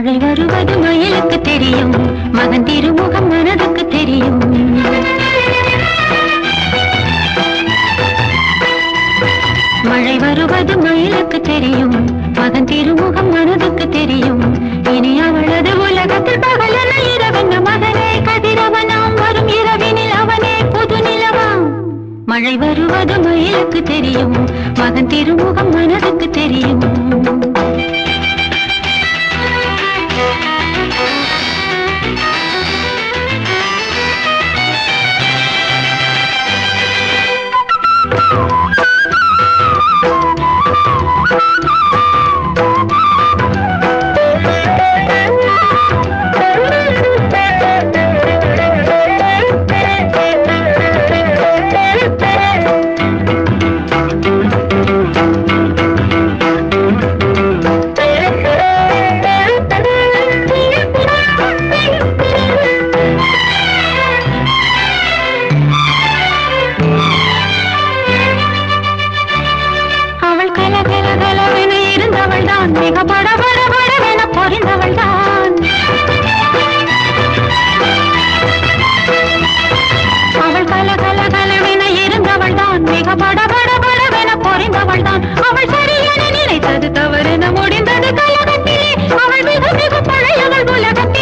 மழை வருவது மயிலுக்கு தெரியும் மகன் திருமுகம் மனதுக்கு தெரியும் மழை வருவது மயிலுக்கு தெரியும் மகன் திருமுகம் மனதுக்கு தெரியும் இனி அவளது உலகத்தில் பகலன இரவென்ன மகனே கதிரவனாம் வரும் இரவினில் அவனே புது நிலவாம் மழை வருவது மயிலுக்கு தெரியும் மகன் திருமுகம் மனதுக்கு தெரியும் அவள் கல கல கலவென இருந்தவள் தான் மிக பட பட படவென பொறிந்தவள் தான் அவள் கல கல கலவென இருந்தவள் தான் மிக பட பட படவென பொறிந்தவள் தான் அவள் சரியென நினைத்தது தவறென முடிந்தது கலகத்திலே அவள் மிக மிக பழையவள் உலகத்தில்